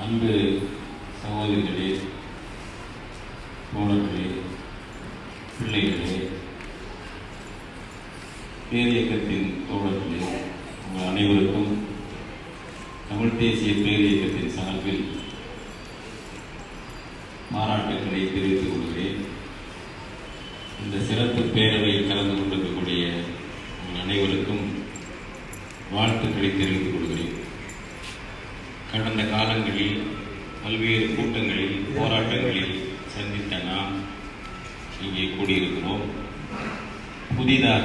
அன்பு சகோதரிகளே தோழர்களே பிள்ளைகளே பேரியக்கத்தின் தோழர்களே உங்கள் அனைவருக்கும் தமிழ் தேசிய பேரியக்கத்தின் சார்பில் பாராட்டுக்களை தெரிவித்துக் கொள்கிறேன் இந்த சிறப்பு பேரவையில் கலந்து கொண்டிருக்கக்கூடிய உங்கள் அனைவருக்கும் வாழ்த்துக்களை தெரிவித்துக் கொள்கிறேன் கடந்த காலங்களில் பல்வேறு கூட்டங்களில் போராட்டங்களில் சந்தித்த நாம் இங்கே கூடியிருக்கிறோம் புதிதாக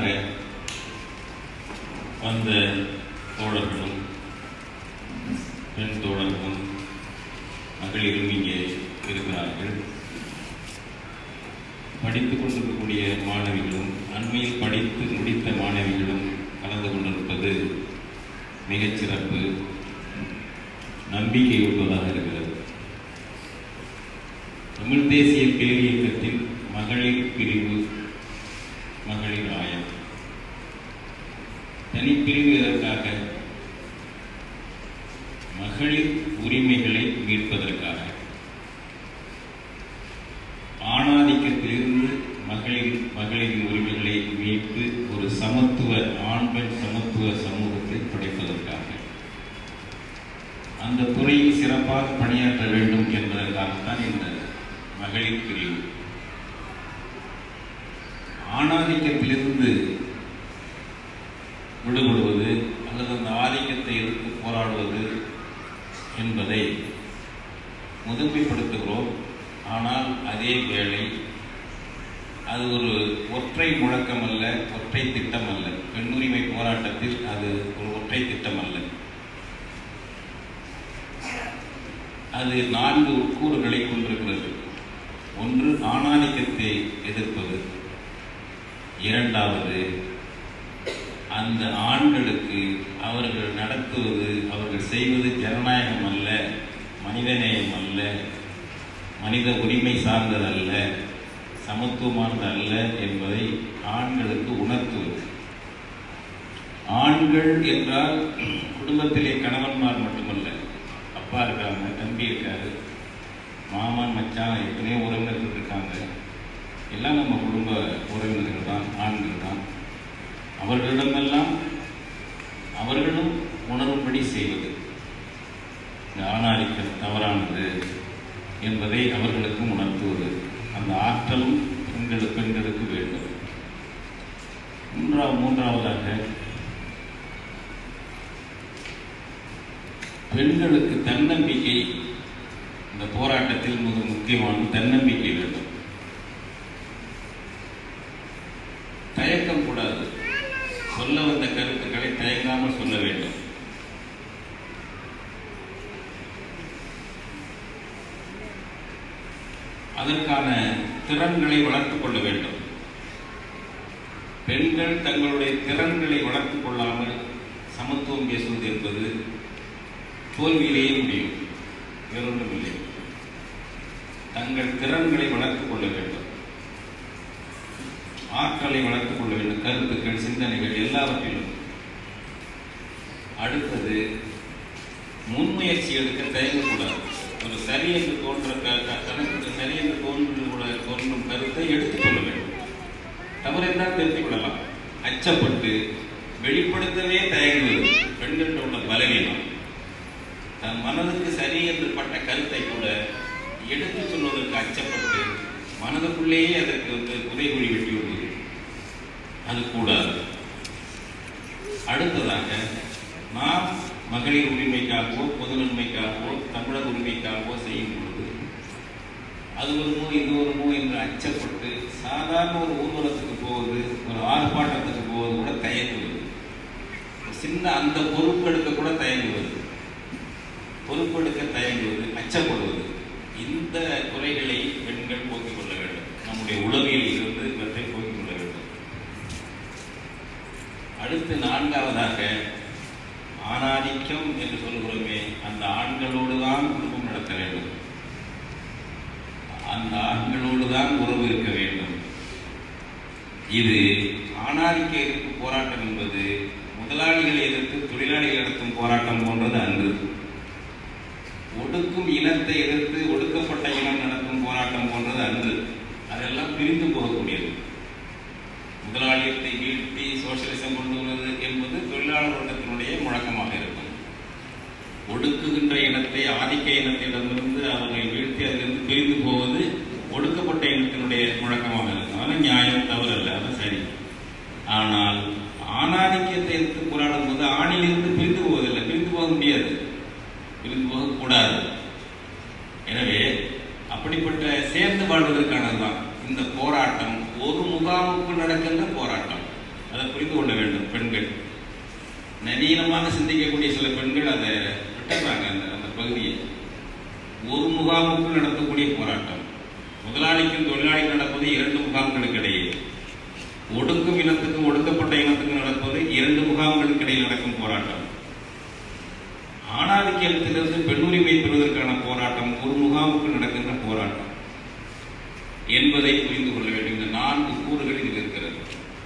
வந்த தோழர்களும் பெண் தோழர்களும் மகளிரும் இங்கே இருக்கிறார்கள் படித்துக் கொண்டிருக்கக்கூடிய மாணவிகளும் அண்மையில் படித்து முடித்த மாணவிகளும் கலந்து கொண்டிருப்பது மிகச் சிறப்பு நம்பிக்கையூட்டுவதாக இருக்கிறது தமிழ் தேசிய பேரியக்கத்தின் மகளிர் பிரிவு மகளிர் ஆயம் தனிப்பிரிவு எதற்காக மகளிர் உரிமைகளை மீட்பதற்காக ஆணாதிக்கத்திலிருந்து மகளிர் மகளிரின் உரிமைகளை மீட்பு ஒரு சமத்துவ ஆண் பெண் சமத்துவ சமூகத்தை படைப்பதற்காக அந்த துறையில் சிறப்பாக பணியாற்ற வேண்டும் என்பதற்காகத்தான் இந்த மகளிர் பிரிவு ஆணாதிக்கத்திலிருந்து விடுபடுவது அல்லது அந்த ஆதிக்கத்தை எதிர்த்து போராடுவது என்பதை முதன்மைப்படுத்துகிறோம் ஆனால் அதே வேளை அது ஒரு ஒற்றை முழக்கம் அல்ல ஒற்றை திட்டம் அல்ல பெண்ணுரிமை போராட்டத்தில் அது ஒரு ஒற்றை திட்டம் அல்ல அது நான்கு உட்கூறுகளை கொண்டிருக்கிறது ஒன்று ஆணாதிக்கத்தை எதிர்ப்பது இரண்டாவது அந்த ஆண்களுக்கு அவர்கள் நடத்துவது அவர்கள் செய்வது ஜனநாயகம் அல்ல மனிதநேயம் அல்ல மனித உரிமை சார்ந்ததல்ல சமத்துவமானது அல்ல என்பதை ஆண்களுக்கு உணர்த்துவது ஆண்கள் என்றால் குடும்பத்திலே கணவன்மார் மட்டுமல்ல அப்பா இருக்காங்க தம்பி இருக்காரு மாமன் மச்சான் எத்தனையோ உறவினர்கள் இருக்காங்க எல்லாம் நம்ம குடும்ப உறவினர்கள் தான் ஆண்கள் தான் அவர்களிடமெல்லாம் அவர்களும் உணரும்படி செய்வது இந்த ஆணாதிக்கம் தவறானது என்பதை அவர்களுக்கும் உணர்த்துவது அந்த ஆற்றலும் பெண்களுக்கு பெண்களுக்கு வேண்டும் மூன்றாவது மூன்றாவதாக பெண்களுக்கு தன்னம்பிக்கை இந்த போராட்டத்தில் மிக முக்கியமான தன்னம்பிக்கை வேண்டும் தயக்கம் கூடாது சொல்ல வந்த கருத்துக்களை தயங்காமல் சொல்ல வேண்டும் அதற்கான திறன்களை வளர்த்துக் கொள்ள வேண்டும் பெண்கள் தங்களுடைய திறன்களை வளர்த்துக் கொள்ளாமல் சமத்துவம் பேசுவது என்பது தோல்வியிலேயே முடியும் வேறொன்றும் இல்லை தங்கள் திறன்களை வளர்த்துக் கொள்ள வேண்டும் ஆற்றலை வளர்த்துக் கொள்ள வேண்டும் கருத்துக்கள் சிந்தனைகள் எல்லாவற்றிலும் அடுத்தது முன்முயற்சி எடுக்க தயங்கக்கூடாது ஒரு சரி என்று தோன்ற க- க- தனக்கு சரி என்று தோன்ற தோன்றும் கருத்தை எடுத்துக்கொள்ள வேண்டும் தவறு என்றால் திருத்திக் கொள்ளலாம் அச்சப்பட்டு வெளிப்படுத்தவே தயங்குவது பெண்கள்கிட்ட உள்ள பலவீனம் தன் மனதுக்கு சரி என்று பட்ட கருத்தை கூட எடுத்து சொல்வதற்கு அச்சப்பட்டு மனதுக்குள்ளேயே அதற்கு வந்து புதைகுழி வெட்டி விடுவது அது கூடாது அடுத்ததாக நாம் மகளிர் உரிமைக்காகவோ பொது நன்மைக்காகவோ தமிழர் உரிமைக்காகவோ செய்யும் பொழுது அது வருமோ இது வருமோ என்று அச்சப்பட்டு சாதாரண ஒரு ஊர்வலத்துக்கு போவது ஒரு ஆர்ப்பாட்டத்துக்கு போவது கூட தயங்குவது ஒரு சின்ன அந்த பொறுப்பெடுக்க கூட தயங்குவது பொறுப்பெடுக்க தயங்குவது அச்சப்படுவது இந்த குறைகளை பெண்கள் போக்கிக் கொள்ள வேண்டும் நம்முடைய உளவியலில் இருந்து இவற்றை போக்கிக் கொள்ள வேண்டும் அடுத்து நான்காவதாக ஆணாதிக்கம் என்று சொல்கிறோமே அந்த ஆண்களோடு தான் குடும்பம் நடத்த வேண்டும் அந்த ஆண்களோடு தான் உறவு இருக்க வேண்டும் இது ஆணாதிக்க எதிர்ப்பு போராட்டம் என்பது முதலாளிகளை எதிர்த்து தொழிலாளிகள் நடத்தும் போராட்டம் போன்றது அன்று ஒடுக்கும் இனத்தை எதிர்த்து ஒடுக்கப்பட்ட இனம் நடத்தும் போராட்டம் போன்றது அன்று அதெல்லாம் பிரிந்து போகக்கூடியது முதலாளியத்தை வீழ்த்தி சோசியலிசம் கொண்டு வருவது என்பது தொழிலாளர் வர்க்கத்தினுடைய முழக்கமாக இருக்கும் ஒடுக்குகின்ற இனத்தை ஆதிக்க இனத்திடமிருந்து அவர்களை வீழ்த்தி அதிலிருந்து பிரிந்து போவது ஒடுக்கப்பட்ட இனத்தினுடைய முழக்கமாக இருக்கும் அதனால் நியாயம் தவறல்ல அது சரி ஆனால் ஆணாதிக்கத்தை எதிர்த்து போராடும் போது ஆணிலிருந்து பிரிந்து போவதில்லை பிரிந்து போக முடியாது பிரிந்து போகக்கூடாது எனவே அப்படிப்பட்ட சேர்ந்து வாழ்வதற்கானதுதான் இந்த போராட்டம் ஒரு முகாமுக்கு நடக்கின்ற போராட்டம் அதை புரிந்து கொள்ள வேண்டும் பெண்கள் நவீனமாக சிந்திக்கக்கூடிய சில பெண்கள் அதை விட்டுறாங்க அந்த அந்த பகுதியை ஒரு முகாமுக்கு நடத்தக்கூடிய போராட்டம் முதலாளிக்கும் தொழிலாளிக்கும் நடப்பது இரண்டு முகாம்களுக்கு இடையே ஒடுக்கும் இனத்துக்கும் ஒடுக்கப்பட்ட இனத்துக்கும் நடப்பது இரண்டு முகாம்களுக்கு இடையில் நடக்கும் போராட்டம் ஆணாதிக்கத்திலிருந்து பெண்ணுரிமை பெறுவதற்கான போராட்டம் ஒரு முகாமுக்கு நடக்கின்ற போராட்டம் என்பதை புரிந்து கொள்ள வேண்டும் இந்த நான்கு கூறுகள் இதில் இருக்கிறது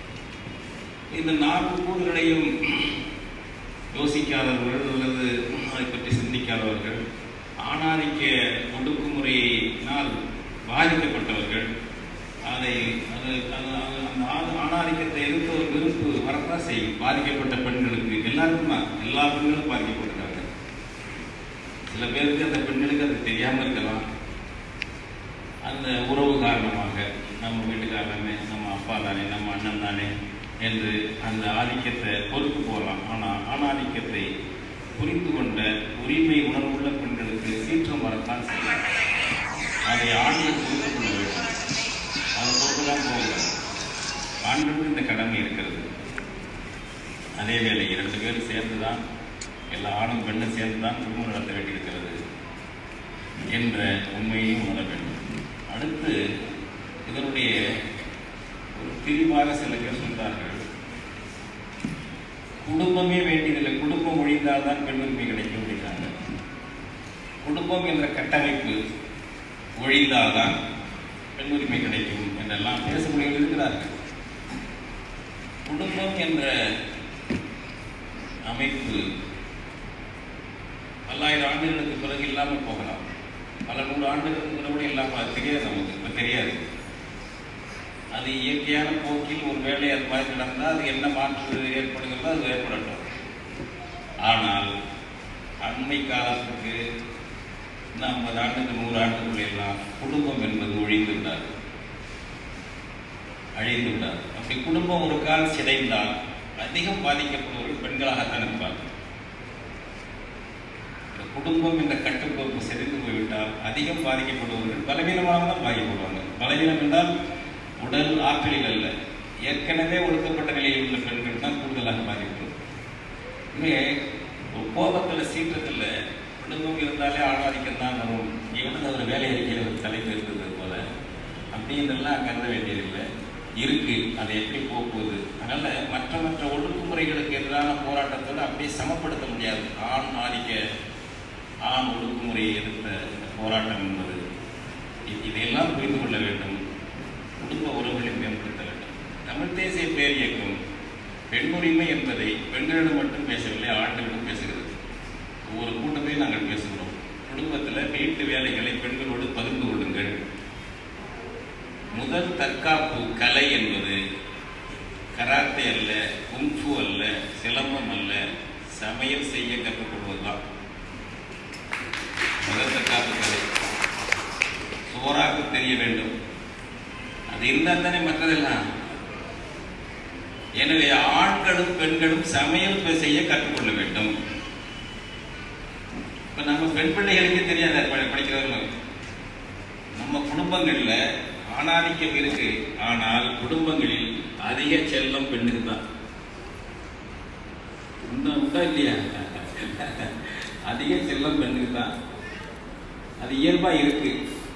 இந்த நான்கு கூறுகளையும் யோசிக்காதவர்கள் அல்லது அதை பற்றி சிந்திக்காதவர்கள் ஆணாதிக்க ஒடுக்குமுறையினால் பாதிக்கப்பட்டவர்கள் அதை அது அது அது- அந்த ஆ- ஆணாதிக்கத்தை எதிர்த்து ஒரு விருப்பு வரத்தான் செய்யும் பாதிக்கப்பட்ட பெண்களுக்கு எல்லாருக்கும் தான் எல்லா பெண்களும் பாதிக்கப்பட்டிருக்காங்க சில பேருக்கு அந்த பெண்களுக்கு அது தெரியாமல் இருக்கலாம் அந்த உறவு காரணமாக நம்ம வீட்டுக்காரனே நம்ம அப்பா தானே நம்ம அண்ணன் தானே என்று அந்த ஆதிக்கத்தை பொறுத்து போகலாம் ஆனால் ஆணாதிக்கத்தை புரிந்து கொண்ட உரிமை உணர்வுள்ள பெண்களுக்கு சீற்றம் வரத்தான் செய்யும் அதை ஆண்கள் புரிந்து கொள்ள வேண்டும் அதை பொறுத்து தான் போகல ஆண்களுக்கு இந்த கடமை இருக்கிறது அதே வேளை இரண்டு பேரும் சேர்ந்து தான் எல்லா ஆணும் பெண்ணும் சேர்ந்து தான் குடும்பம் நடத்த வேண்டியிருக்கிறது என்ற உண்மையையும் உணர வேண்டும் அடுத்து இதனுடைய ஒரு பிரிவாக சில பேர் சொல்றார்கள் குடும்பமே வேண்டியதில்லை குடும்பம் ஒழிந்தால் தான் பெண் உரிமை கிடைக்கும் அப்படிங்கிறாங்க குடும்பம் என்ற கட்டமைப்பு ஒழிந்தால்தான் பெண் உரிமை கிடைக்கும் என்றெல்லாம் பேசக்கூடியவர்கள் இருக்கிறார்கள் குடும்பம் என்ற அமைப்பு பல்லாயிரம் ஆண்டுகளுக்கு பிறகு இல்லாமல் போகலாம் பல நூறு ஆண்டுகளுக்கு பிறகு கூட இல்லாமல் அது தெரியாது நமக்கு இப்போ தெரியாது அது இயற்கையான போக்கில் ஒரு வேலை அது மாதிரி நடந்தால் அது என்ன மாற்று ஏற்படுகிறதோ அது ஏற்படட்டும் ஆனால் அண்மை காலத்துக்கு இன்னும் ஐம்பது ஆண்டுக்கு நூறு ஆண்டுக்குள்ள எல்லாம் குடும்பம் என்பது ஒழிந்து விடாது அழிந்து விடாது அப்படி குடும்பம் ஒரு கால் சிதைந்தால் அதிகம் பாதிக்கப்படுவர்கள் பெண்களாகத்தான் இருப்பார்கள் இந்த குடும்பம் என்ற கட்டுக்கோப்பு சிதைந்து போய்விட்டால் அதிகம் பாதிக்கப்படுபவர்கள் பலவீனமாக தான் பாதிக்கப்படுவாங்க பலவீனம் என்றால் உடல் ஆற்றலில் அல்ல ஏற்கனவே ஒடுக்கப்பட்ட நிலையில் உள்ள பெண்கள் தான் கூடுதலாக பாதிக்கப்படும் இங்கே ஒரு கோபத்தில் சீற்றத்தில் குடும்பம் இருந்தாலே ஆணாதிக்கம் தான் வரும் இவனுக்கு அவர் வேலை அறிக்கையில் ஒரு தலைப்பு இருந்தது போல அப்படின்றலாம் கருத வேண்டியதில்லை இருக்கு அதை எப்படி போக்குவது அதனால மற்ற மற்ற ஒடுக்குமுறைகளுக்கு எதிரான போராட்டத்தோடு அப்படியே சமப்படுத்த முடியாது ஆண் ஆதிக்க ஆண் ஒடுக்குமுறையை எதிர்த்த இந்த போராட்டம் என்பது இ- இதையெல்லாம் புரிந்து கொள்ள வேண்டும் குடும்ப உறவுகளை மேம்படுத்த வேண்டும் தமிழ் தேசிய பேர் இயக்கம் பெண்ணுரிமை என்பதை பெண்களிடம் மட்டும் பேசவில்லை ஆண்களிடம் பேசுகிறது ஒவ்வொரு கூட்டத்தையும் நாங்கள் பேசுகிறோம் குடும்பத்தில் வீட்டு வேலைகளை பெண்களோடு பகிர்ந்து கொள்ளுங்கள் முதல் தற்காப்பு கலை என்பது கராத்தே அல்ல குங்ஃபு அல்ல சிலம்பம் அல்ல சமையல் செய்ய கற்றுக்கொள்வதுதான் முதல் தற்காப்பு கலை சோறாக்கு தெரிய வேண்டும் அது இருந்தால் தானே மற்றதெல்லாம் எனவே ஆண்களும் பெண்களும் சமையல் ப- செய்ய கற்றுக்கொள்ள வேண்டும் இப்ப நம்ம பெண் பிள்ளைகளுக்கே தெரியாத ப- படிக்கிறவர்கள் நம்ம குடும்பங்கள்ல ஆணாதிக்கம் இருக்கு ஆனால் குடும்பங்களில் அதிக செல்லம் பெண்ணுக்கு தான் உண்டா உண்டா இல்லையா அதிக செல்லம் பெண்ணுக்கு தான் அது இயல்பா இருக்கு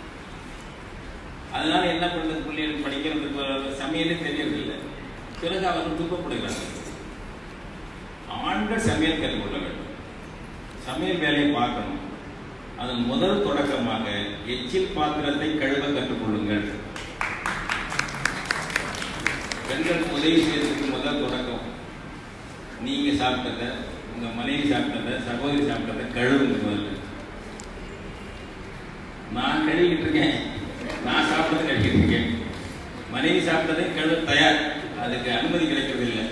அதனால என்ன பண்றது பிள்ளைகள் படிக்கிறதுக்கு சமையலே தெரியறதில்லை பிறகு அவர்கள் துன்பப்படுகிறார்கள் ஆண்கள் சமையல் கற்றுக்கொள்ள வேண்டும் சமையல் வேலையை பார்க்கணும் அதன் முதல் தொடக்கமாக எச்சில் பாத்திரத்தை கழுவ கற்றுக்கொள்ளுங்கள் பெண்கள் உதவி செய்யறதுக்கு முதல் தொடக்கம் நீங்க சாப்பிட்டத உங்க மனைவி சாப்பிட்டத சகோதரி சாப்பிட்டத கழுவுங்க முதல்ல நான் கழுவிக்கிட்டு இருக்கேன் நான் சாப்பிட்டதை கழுவிக்கிட்டு இருக்கேன் மனைவி சாப்பிட்டதை கழுவ தயார் அதுக்கு அனுமதி கிடைக்கிறது இல்லை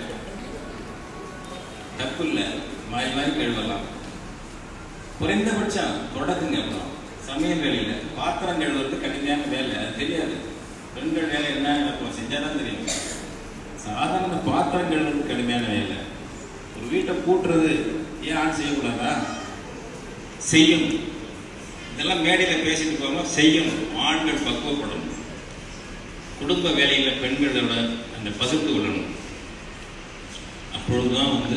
தப்பு இல்லை மாறி மாறி கழுவலாம் குறைந்தபட்சம் தொடக்குங்க அப்புறம் சமையல் வேலையில பாத்திரம் கழுவுறது கடுமையான வேலை அது தெரியாது பெண்கள் வேலை என்ன நடக்கும் செஞ்சாதான் தெரியும் சாதாரண பாத்திரம் கழுவுறது கடுமையான வேலை ஒரு வீட்டை கூட்டுறது ஏன் ஆண் செய்யக்கூடாதா செய்யும் இதெல்லாம் மேடையில பேசிட்டு போகாம செய்யும் ஆண்கள் பக்குவப்படணும் குடும்ப வேலையில பெண்களோட அந்த பகிர்ந்து கொள்ளணும் அப்பொழுதுதான் வந்து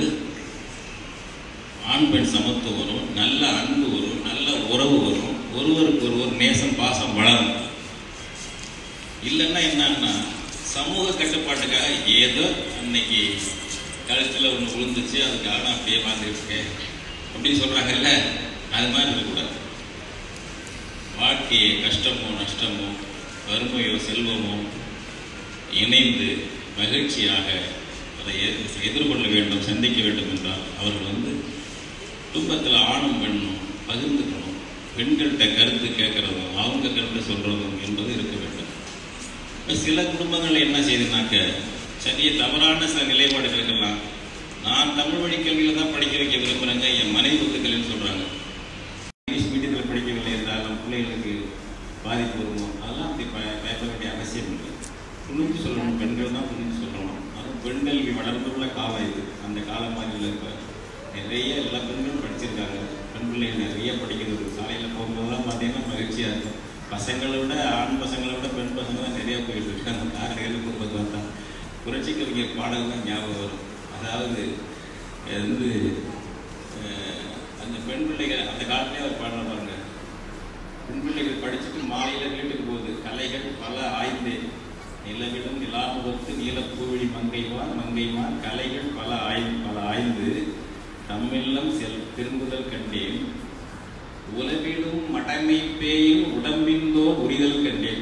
ஆண் பெண் சமத்துவம் வரும் நல்ல அன்பு வரும் நல்ல உறவு வரும் ஒருவருக்கு ஒருவர் நேசம் பாசம் வளரும் இல்லைன்னா என்னன்னா சமூக கட்டுப்பாட்டுக்காக ஏதோ அன்னைக்கு கழுத்தில் ஒன்று விழுந்துச்சு அதுக்காக நான் அப்படியே வாழ்ந்துட்டு இருக்கேன் அப்படின்னு சொல்றாங்கல்ல அது மாதிரி இருக்கக்கூடாது வாழ்க்கையை கஷ்டமோ நஷ்டமோ வறுமையோ செல்வமோ இணைந்து மகிழ்ச்சியாக அதை எதிர்- எதிர்கொள்ள வேண்டும் சந்திக்க வேண்டும் என்றால் அவர்கள் வந்து குடும்பத்தில் ஆணும் பெண்ணும் பகிர்ந்துக்கணும் பெண்கள்கிட்ட கருத்து கேட்கறதும் அவங்க கருத்து சொல்றதும் என்பது இருக்க வேண்டும் இப்ப சில குடும்பங்கள் என்ன செய்யுதுனாக்க சரிய தவறான சில நிலைப்பாடுகள் இருக்கலாம் நான் தமிழ் வழி கல்வியில தான் படிக்க வைக்க விரும்புறேங்க என் மனைவி ஒத்துக்கலைன்னு சொல்றாங்க இங்கிலீஷ் மீடியத்தில் படிக்கவில்லை என்றால் நம் பிள்ளைகளுக்கு பாதிப்பு வருமோ அதெல்லாம் அப்படி பய- பயப்பட வேண்டிய அவசியம் இல்லை துணிஞ்சு சொல்லணும் பெண்கள் தான் துணிஞ்சு சொல்லணும் அதுவும் பெண்கல்வி வளர்ந்துள்ள காலம் இது அந்த காலம் மாதிரி இல்லை இப்போ நிறைய எல்லா பெண்களும் படிச்சிருக்காங்க பெண் பிள்ளைகள் நிறைய படிக்கிறது சாலையில் போகும்போதெல்லாம் பார்த்தீங்கன்னா மகிழ்ச்சியாக இருக்கும் பசங்களை விட ஆண் பசங்களை விட பெண் பசங்க தான் நிறையா போயிட்டு இருக்காங்க காரையில் குடும்பத்தை பார்த்தா புரட்சி கவிஞர் பாடல் தான் ஞாபகம் வரும் அதாவது இது வந்து அஹ், அந்த பெண் பிள்ளைகள் அந்த காலத்திலே அவர் பாடுற பாருங்க பெண் பிள்ளைகள் படிச்சுட்டு மாலையில வீட்டுக்கு போகுது கலைகள் பல ஆய்ந்தே நிலவிலும் நிலாமுகத்து நீலப்பூவிழி மங்கைவான் மங்கைவான் கலைகள் பல ஆய் பல ஆய்ந்து தம்மெல்லாம் செல் திரும்புதல் கண்டேன் உலகிலும் மடமை பேயும் உடம்பிந்தோர் உரிதல் கண்டேன்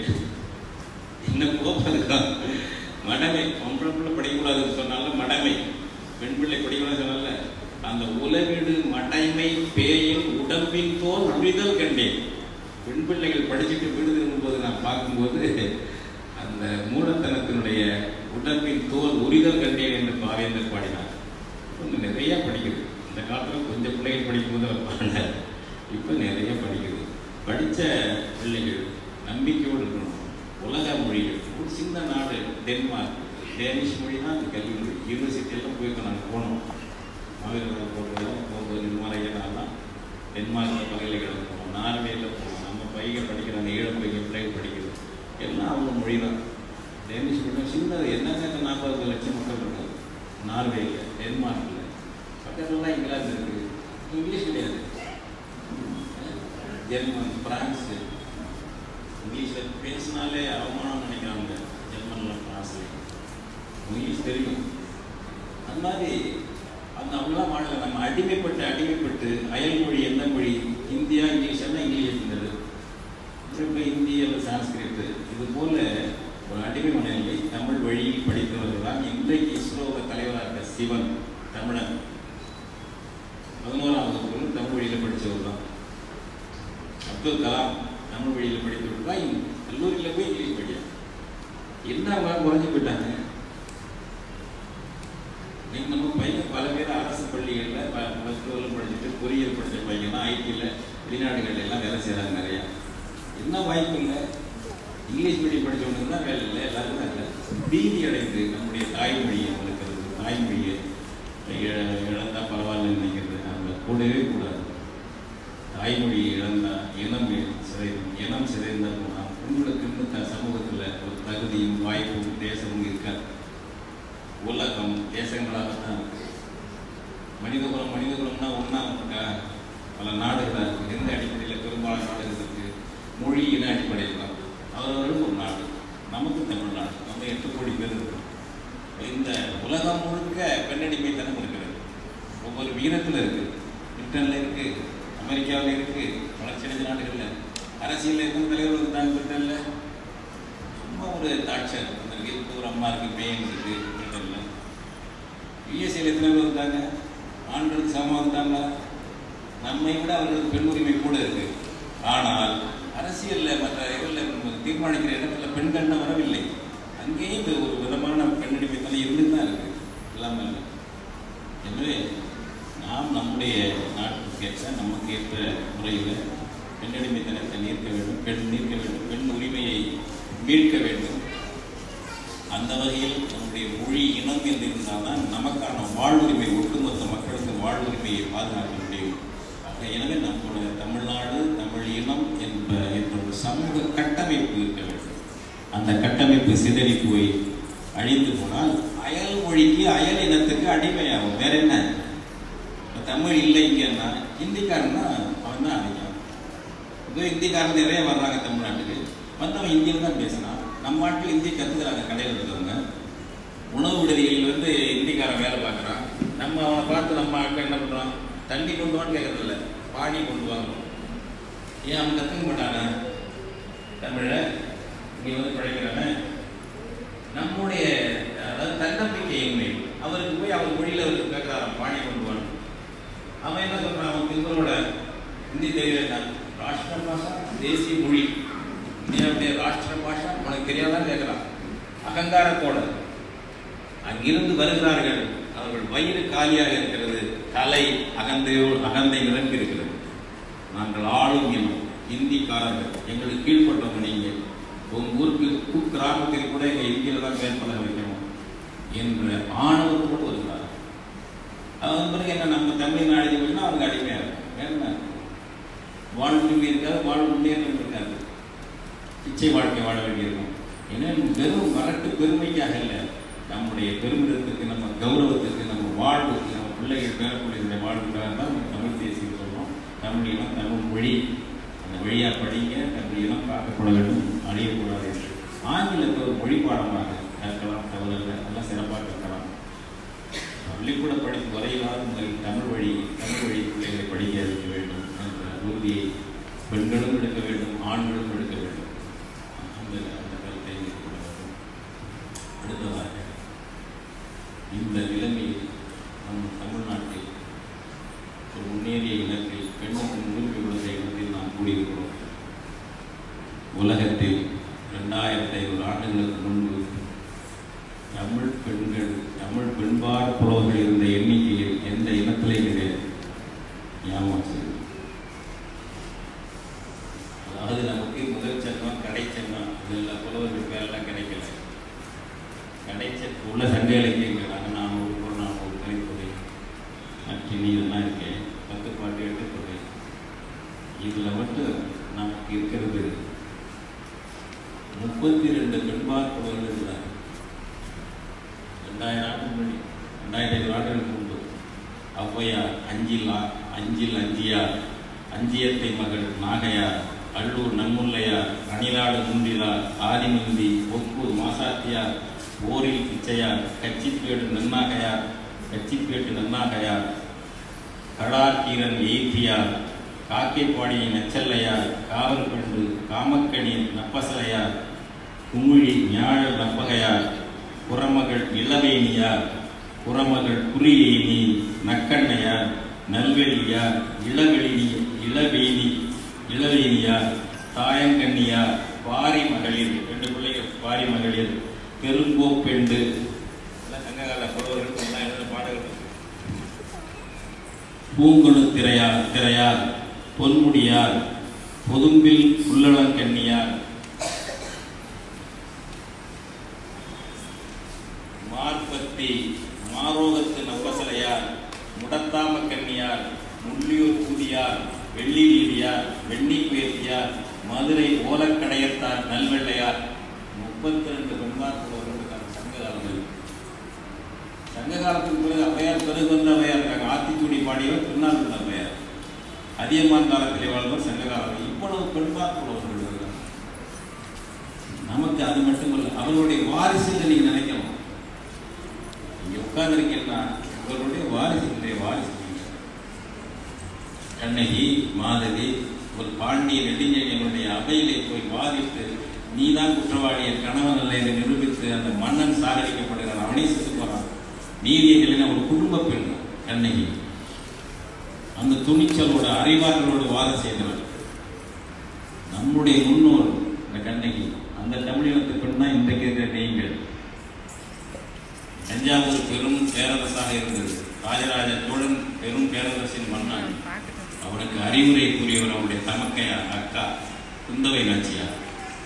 என்ன கோபம் இருக்கா மடமை பொம்பளை பிள்ளை படிக்கக்கூடாதுன்னு சொன்னால மடமை பெண் பிள்ளை படிக்கக்கூடாதுன்னு சொன்னால அந்த உலகிடு மடைமை பேயின் உடம்பின் தோல் உரிதல் கண்டேன் பெண் பிள்ளைகள் படிச்சுட்டு வீடு திரும்பும்போது நான் பார்க்கும்போது அந்த மூலத்தனத்தினுடைய உடம்பின் தோல் உரிதல் கண்டேன் என்று பாவேந்தர் பாடினார் இன்னும் நிறைய படிக்குது இந்த காலத்தில் கொஞ்சம் பிள்ளைகள் படிக்கும்போது அவர் பாடினார் இப்போ நிறைய படிக்குது படித்த பிள்ளைகள் நம்பிக்கையோடு இருக்கணும் உலக மொழிகள் ஒரு சின்ன நாடு டென்மார்க் டேனிஷ் மொழி தான் அந்த கல்வி மொழி யூனிவர்சிட்டியெல்லாம் போய் நாங்கள் போனோம் மகளிர் போகிறதெல்லாம் போகும்போது நிர்மலையெல்லாம் டென்மார்க்கில் பல்கலைக்கழகம் போனோம் நார்வேல போனோம் நம்ம பையன் படிக்கிற அந்த ஈழ பையன் பிள்ளைகள் படிக்கிறது எல்லாம் அவங்க மொழி தான் டேனிஷ் மொழி சின்னது என்னங்க நாற்பது லட்சம் மக்கள் இருக்காங்க நார்வேயில் டென்மார்க்கில் பக்கத்துலலாம் இங்கிலாந்து இருக்குது இங்கிலீஷ் கிடையாது ஜெர்மன் பிரான்ஸு இங்கிலீஷில் பேசினாலே அவமானம் நினைக்கிறாங்க ஜெர்மனில் ஃப்ரான்ஸில் இங்கிலீஷ் தெரியும் அந்த மாதிரி அந்த அவங்களாம் வாழல நம்ம அடிமைப்பட்டு அடிமைப்பட்டு அயல்மொழி எந்த மொழி இந்தியா இங்கிலீஷ் எல்லாம் இங்கிலீஷ் இருந்தது இப்போ ஹிந்தி அல்லது சான்ஸ்கிரிட் இது போல ஒரு அடிமை மனநிலை தமிழ் வழியில் படித்தவர்கள் தான் இன்றைக்கு இஸ்ரோவோட தலைவராக இருக்க சிவன் தமிழன் பதினோராம் வகுப்பு தமிழ் வழியில் படித்தவர் தான் அப்துல் கலாம் தமிழ் வழியில் படித்தவர் தான் இங்க கல்லூரியில் போய் இங்கிலீஷ் படிக்கிறார் என்ன அவங்க குறைஞ்சு போயிட்டாங்க நீங்க நம்ம பையன் பல பேர் அரசு பள்ளிகளில் ப்ளஸ் டூவில் படிச்சுட்டு பொறியியல் படித்த பையன்லாம் ஐடியில் வெளிநாடுகள்ல எல்லாம் வேலை செய்கிறாங்க நிறையா என்ன வாய்ப்பு இல்லை இங்கிலீஷ் மீடியம் படித்தவனுக்கு தான் வேலை இல்லை எல்லாருக்கும் இல்லை பீதி அடைந்து நம்முடைய தாய்மொழியை வளர்க்கறது தாய்மொழியை இழ- இழந்தா பரவாயில்லன்னு நினைக்கிறது நம்ம கூடவே கூடாது தாய்மொழியை இழந்தா இனம் சிதையும் இனம் சிதைந்தா போனால் உங்களுக்கு இன்னும் த சமூகத்தில் ஒரு தகுதியும் வாய்ப்பும் தேசமும் இருக்காது உலகம் தேசங்களாக தான் இருக்கு மனிதகுலம் மனிதகுலம்னா ஒன்றா இருக்கா பல நாடுகளாக இருக்கு எந்த அடிப்படையில் பெரும்பாலான நாடுகள் இருக்கு மொழி இன அடிப்படையில் தான் அவரவர்களுக்கு ஒரு நாடு நமக்கு தமிழ்நாடு நம்ம எட்டு கோடி பேர் இருக்கோம் இந்த உலகம் முழுக்க பெண்ணடிமைத்தனம் இருக்கிறது ஒவ்வொரு வீரத்தில் இருக்கு பிரிட்டனில் இருக்கு அமெரிக்காவில் இருக்கு வளர்ச்சியடைந்த நாடுகளில் அரசியலில் எத்தனை தலைவர் இருந்தாங்க பிரிட்டனில் சும்மா ஒரு தாட்சர் அந்த இருக்கு ஒரு அம்மா இருக்கு பேன் இருக்கு பிரிட்டனில் யுஎஸ்ஏல எத்தனை பேர் இருந்தாங்க ஆண்களுக்கு சமமாக இருந்தாங்க நம்மை விட அவர்களுக்கு பெண் உரிமை கூட இருக்கு ஆனால் அரசியல்ல மற்ற இதில் தீர்மானிக்கிற இடத்துல பெண்கள்னா வரவில்லை அங்கேயும் இது ஒரு விதமான பெண்ணடிமைத்தனம் இருந்து தான் இருக்கு இல்லாமல் இல்லை எனவே நாம் நம்முடைய நாட்டுக்கு ஏற்ற நமக்கு ஏற்ற முறையில் பெண்ணடிமைத்தனத்தை நீர்க்க வேண்டும் பெண் நீர்க்க வேண்டும் பெண் உரிமையை மீட்க வேண்டும் அந்த வகையில் நம்முடைய மொழி இனம் என்று இருந்தால்தான் நமக்கான வாழ்வுரிமை ஒட்டுமொத்த மக்களுக்கு வாழ்வுரிமையை பாதுகாக்க முடியும் ஆக எனவே நம்முடைய தமிழ்நாடு தமிழ் இனம் என்ப என்ற ஒரு சமூக கட்டமைப்பு இருக்க வேண்டும் அந்த கட்டமைப்பு சிதறி போய் அழிந்து போனால் அயல் மொழிக்கு அயல் இனத்துக்கு அடிமையாகும் வேற என்ன இப்ப தமிழ் இல்லை இங்கன்னா ஹிந்திக்காரன்னா அவன் தான் அடிக்கும் இப்போ ஹிந்திக்காரன் நிறைய வர்றாங்க தமிழ்நாட்டுக்கு வந்தவன் ஹிந்தியில் தான் பேசினான் நம்ம நாட்டில் ஹிந்தி கற்றுக்கிறாங்க கடையில் இருக்கிறவங்க உணவு விடுதிகளில் வந்து ஹிந்திக்காரன் வேலை பார்க்குறான் நம்ம அவனை பார்த்து நம்ம ஆட்கள் என்ன பண்ணுறோம் தண்ணி கொண்டு வான்னு கேட்கறதில்ல பாடி கொண்டு வாங்க ஏன் அவன் கற்றுக்க மாட்டானே தமிழை இங்கே வந்து பழைக்கிறானே நம்முடைய அதாவது தன்னம்பிக்கை இன்மை அவருக்கு போய் அவர் மொழியில் அவருக்கு கேட்குறாராம் பாடி கொண்டு வான்னு அவன் என்ன சொல்றான் அவன் திங்களோட ஹிந்தி தெரியல ராஷ்டிர பாஷா தேசிய மொழி இந்தியாவுடைய ராஷ்டிர பாஷா உனக்கு தெரியாதான் கேட்கிறான் அகங்காரத்தோட அங்கிருந்து வருகிறார்கள் அவர்கள் வயிறு காலியாக இருக்கிறது தலை அகந்தையோடு அகந்தை நிரம்பி இருக்கிறது நாங்கள் ஆளும் இனம் இந்திக்காரர்கள் எங்களுக்கு கீழ்பட்டவங்க நீங்க உங்க ஊருக்கு கு- கிராமத்தில் கூட எங்க இந்தியில தான் வேட்பாளர் வைக்கணும் என்ற ஆணவத்தோடு வருகிறார்கள் அவன் பிறகு என்ன நம்ம தமிழ்நாடு போயினா அவங்க அடிமையா இருக்கும் வேற என்ன வாழ்வுரிமை இருக்காது வாழ்வு முன்னேற்றம் இருக்காது இச்சை வாழ்க்கை வாழ வேண்டியிருக்கும் ஏன்னா வெறும் வரட்டு பெருமைக்காக இல்லை நம்முடைய பெருமிதத்துக்கு நம்ம கௌரவத்துக்கு நம்ம வாழ்வுக்கு நம்ம பிள்ளைகள் பேரப்பிள்ளைகளுடைய வாழ்வுக்காக தான் நம்ம தமிழ் தேசியம் சொல்றோம் தமிழ் இனம் தமிழ் மொழி அந்த வழியா படிங்க தமிழ் இனம் காக்கப்பட வேண்டும் அழியக்கூடாது என்று ஆங்கிலத்தை ஒரு மொழி பாடமாக கற்கலாம் தவறில்லை எல்லாம் சிறப்பாக கற்கலாம் பள்ளிக்கூட படிப்பு வரையிலாத முதலில் தமிழ் வழி தமிழ் வழி பிள்ளைகளை படிக்க வைக்க வேண்டும் என்ற உறுதியை பெண்களும் எடுக்க வேண்டும் ஆண்களும் எடுக்க வேண்டும் அந்த அந்த கருத்தை மேற்கொள்ள வேண்டும் அடுத்ததாக இந்த நிலைமையில் நம் தமிழ்நாட்டில் ஒரு முன்னேறிய இனத்தில் பெண்ணுக்கு முன்னுரிமை உள்ள இடத்தில் நாம் கூடியிருக்கிறோம் உலகத்தில் ரெண்டாயிரத்தி ஐநூறு ஆண்டுகளுக்கு முன்பு தமிழ் பெண்கள் தமிழ் பெண்பார் புலவர்கள் இருந்த எண்ணிக்கையில் எந்த இனத்திலையும் கிடையாது ஏமாற்று அதாவது நமக்கு முதல் செல்வம் கடை செல்வம் இதில் புலவர்கள் பேரெல்லாம் கிடைக்கல கிடைச்ச உள்ள சங்க இலக்கியங்கள் அகநானூறு புறநானூறு கலைத்துறை அக்கினி இதெல்லாம் இருக்கு பத்து பாட்டு எட்டு தொகை இதில் மட்டும் நமக்கு இருக்கிறது முப்பத்தி ரெண்டு பெண்பார் புலவர்கள் இருக்கிறாங்க ரெண்டாயிரம் ஆண்டு முன்னாடி ரெண்டாயிரத்தி ஐநூறு ஆண்டுகளுக்கு முன்பு ஔவையார் அஞ்சில் ஆ- அஞ்சில் அஞ்சியார் அஞ்சியத்தை மகள் நாகையார் அள்ளூர் நன்முல்லையார் அணிலாடு முன்றிலார் ஆதிமந்தி ஒக்கூர் மாசாத்தியார் ஓரில் பிச்சையார் கச்சிப்பேடு நன்னாகையார் கச்சிப்பேட்டு நன்னாகையார் கடாக்கீரன் எய்தியார் காக்கைப்பாடியின் நச்சல்லையார் காவல்பண்டு காமக்கணி நப்பசலையார் குமிழி ஞாழல் நப்பகையார் புறமகள் இளவேணியார் புறமகள் குறியேனி நக்கண்ணையார் நல்வெளியார் இளவெளினி இளவேணி இளவேணியார் தாயங்கண்ணியார் பாரி மகளிர் ரெண்டு பிள்ளைகள் பாரி மகளிர் பெருங்கோப்பெண்டு எல்லாம் சங்ககால புலவர்கள் எல்லாம் எழுதின பாடல்கள் பூங்குணு திரையார் திரையார் பொன்முடியார் பொதும்பில் புல்லளங்கண்ணியார் மார்பத்தி மாரோகத்து நப்பசலையார் முடத்தாம கன்னியார் முள்ளியூர் கூதியார் வெள்ளி வீதியார் வெண்ணி பேத்தியார் மதுரை ஓலக்கடையத்தார் நல்வெள்ளையார் முப்பத்தி ரெண்டு பெண்மார் புலவர்கள் சங்க காலத்தில் சங்க காலத்துக்கு பிறகு அவையார் பிறகு வந்த அவையார் இருக்காங்க ஆத்திச்சூடி பாடியவர் பின்னால் இருந்த அவையார் அதியமான் காலத்திலே வாழ்ந்தவர் சங்க காலத்தில் இவ்வளவு பெண்பார் புலவர்கள் இருக்காங்க நமக்கு அது மட்டுமல்ல அவர்களுடைய வாரிசுன்னு நீங்க நினைக்கணும் இங்க உட்கார்ந்துருக்கீங்கன்னா இவர்களுடைய வாரிசுகளுடைய வாரிசு நீங்க. கண்ணகி மாதவி ஒரு பாண்டிய நெடுஞ்செழியனுடைய அவையிலே போய் வாதிட்டு நீதான் குற்றவாளி என் கணவன் அல்ல என்று நிரூபித்து அந்த மன்னன் சாகரிக்கப்படுகிறான் அவனே செத்து போறான் நீதியர்களின் ஒரு குடும்ப பெண் கண்ணகி அந்த துணிச்சலோட அறிவார்களோடு வாதம் செய்தவர் நம்முடைய முன்னோர் இந்த கண்ணகி அந்த தமிழினத்து பெண் தான் இன்றைக்கு இருக்கிற நீங்கள் தஞ்சாவூர் பெரும் பேரரசாக இருந்தது ராஜராஜ சோழன் பெரும் பேரரசின் மன்னான் அவனுக்கு அறிவுரை கூறியவர் அவருடைய தமக்கையார் அக்கா குந்தவை நாச்சியார்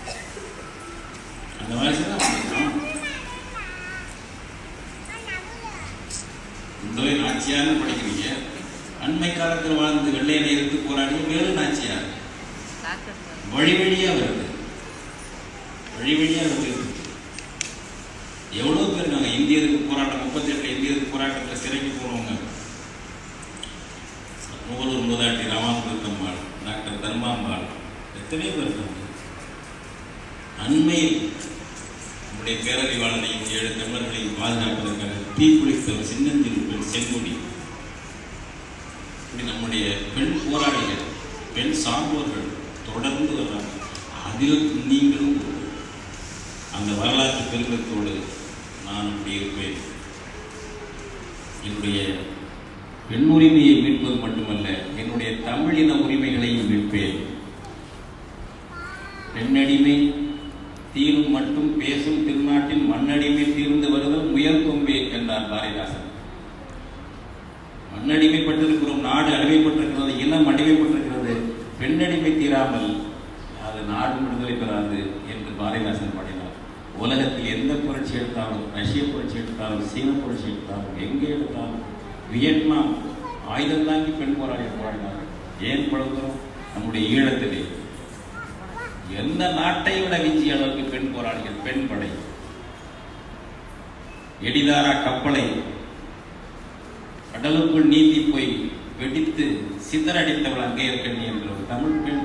அந்த வயசு தான் அவனுக்கு. குந்தவை நாச்சியார்னு படிக்கிறீங்க அண்மை காலத்தில் வாழ்ந்து வெள்ளையனை எடுத்து போராடிய வேறு நாச்சியார் வழி வழியா வருது வழி வழியா வருது எவ்வளவு பேர் இருக்காங்க இந்தியருக்கு போராட்டம் முப்பத்தி எட்டு இந்தியருக்கு போராட்டத்தில் சிறைக்கு போறவங்க மூவலூர் மூதாட்டி ராமாமிருத்தம்மாள் டாக்டர் தர்மாம்பாள் எத்தனையோ பேர் இருக்காங்க அண்மையில் நம்முடைய பேரறிவாளனையும் ஏழு தமிழர்களையும் பாதுகாப்பதற்காக தீக்குளித்த ஒரு சின்னஞ்சிறு பெண் செங்கொடி இப்படி நம்முடைய பெண் போராளிகள் பெண் சான்றோர்கள் தொடர்ந்து வர்றாங்க அதில் நீங்களும் ஒரு. அந்த வரலாற்று பெருமிதத்தோடு நான் இப்படி இருப்பேன் என்னுடைய பெண் உரிமையை மீட்பது மட்டுமல்ல என்னுடைய தமிழின உரிமைகளையும் மீட்பேன் பெண்ணடிமை தீரும் மட்டும் பேசும் திருநாட்டின் மண்ணடிமை தீர்ந்து வருதல் முயல் கொம்பே என்றார் பாரதிதாசன் மண்ணடிமைப்பட்டிருக்கிறோம் நாடு அடிமைப்பட்டிருக்கிறது இனம் அடிமைப்பட்டிருக்கிறது பெண்ணடிமை தீராமல் அது நாடு விடுதலை பெறாது என்று பாரதிதாசன் பாடினார் உலகத்தில் எந்த புரட்சி எடுத்தாலும் ரஷ்ய புரட்சி எடுத்தாலும் சீன புரட்சி எடுத்தாலும் எங்கே எடுத்தாலும் வியட்நாம் ஆயுதம் தாங்கி பெண் போராடி போராடினார்கள் ஏன் பழகுறோம் நம்முடைய ஈழத்திலே எந்த நாட்டை விட விஞ்சிய அளவுக்கு பெண் போராளிகள் பெண் படை எடிதாரா கப்பலை கடலுக்குள் நீந்தி போய் வெடித்து சிதறடித்தவள் அங்கே இருக்கணி என்ற ஒரு தமிழ் பெண்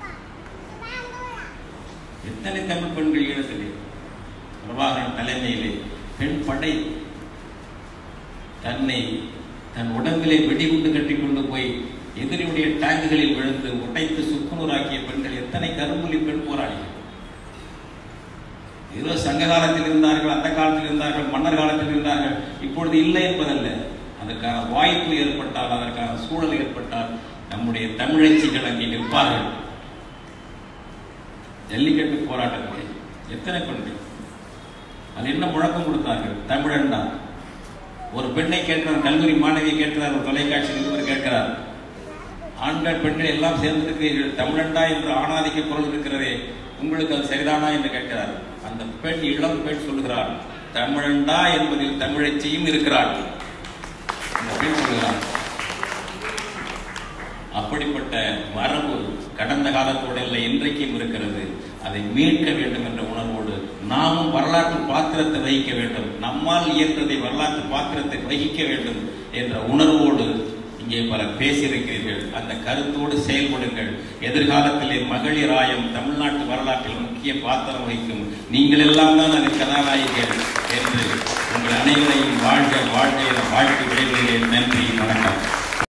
எத்தனை தமிழ் பெண்கள் ஈழத்திலே பிரபாகரன் தலைமையிலே பெண் படை தன்னை தன் உடம்பிலே வெடிகுண்டு கட்டி கொண்டு போய் எதிரியுடைய டேங்குகளில் விழுந்து உடைத்து சுக்குநூறாக்கிய பெண்கள் எத்தனை கரும்புலி பெண் போராளிகள் ஏதோ சங்க காலத்தில் இருந்தார்கள் அந்த காலத்தில் இருந்தார்கள் மன்னர் காலத்தில் இருந்தார்கள் இப்பொழுது இல்லை என்பதல்ல அதற்கான வாய்ப்பு ஏற்பட்டால் அதற்கான சூழல் ஏற்பட்டால் நம்முடைய தமிழச்சிகள் அங்கே நிற்பார்கள் ஜல்லிக்கட்டு போராட்டத்தில் எத்தனை பெண்கள் அது என்ன முழக்கம் கொடுத்தார்கள் தமிழன் தான் ஒரு பெண்ணை கேட்கிறார் கல்லூரி மாணவியை கேட்கிறார் ஒரு தொலைக்காட்சி நிருபர் கேட்கிறார் ஆண்கள் பெண்கள் எல்லாம் சேர்ந்திருக்கிறீர்கள் தமிழண்டா என்று ஆணாதிக்க பொருள் இருக்கிறதே உங்களுக்கு அது சரிதானா என்று கேட்கிறார் அந்த பெண் இளம் பெண் சொல்லுகிறார் தமிழண்டா என்பதில் தமிழச்சியும் இருக்கிறாள் அந்த பெண் சொல்லுகிறார் அப்படிப்பட்ட மரபு கடந்த காலத்தோடு இல்லை இன்றைக்கும் இருக்கிறது அதை மீட்க வேண்டும் என்ற உணர்வோடு நாமும் வரலாற்று பாத்திரத்தை வகிக்க வேண்டும் நம்மால் இயன்றதை வரலாற்று பாத்திரத்தை வகிக்க வேண்டும் என்ற உணர்வோடு இங்கே பலர் பேசியிருக்கிறீர்கள் அந்த கருத்தோடு செயல்படுங்கள் எதிர்காலத்திலே மகளிர் ஆயம் தமிழ்நாட்டு வரலாற்றில் முக்கிய பாத்திரம் வகிக்கும் நீங்கள் எல்லாம் தான் அது கதாநாயகிகள் என்று உங்கள் அனைவரையும் வாழ்க வாழ்க என வாழ்த்து விடைபெறுகிறேன் நன்றி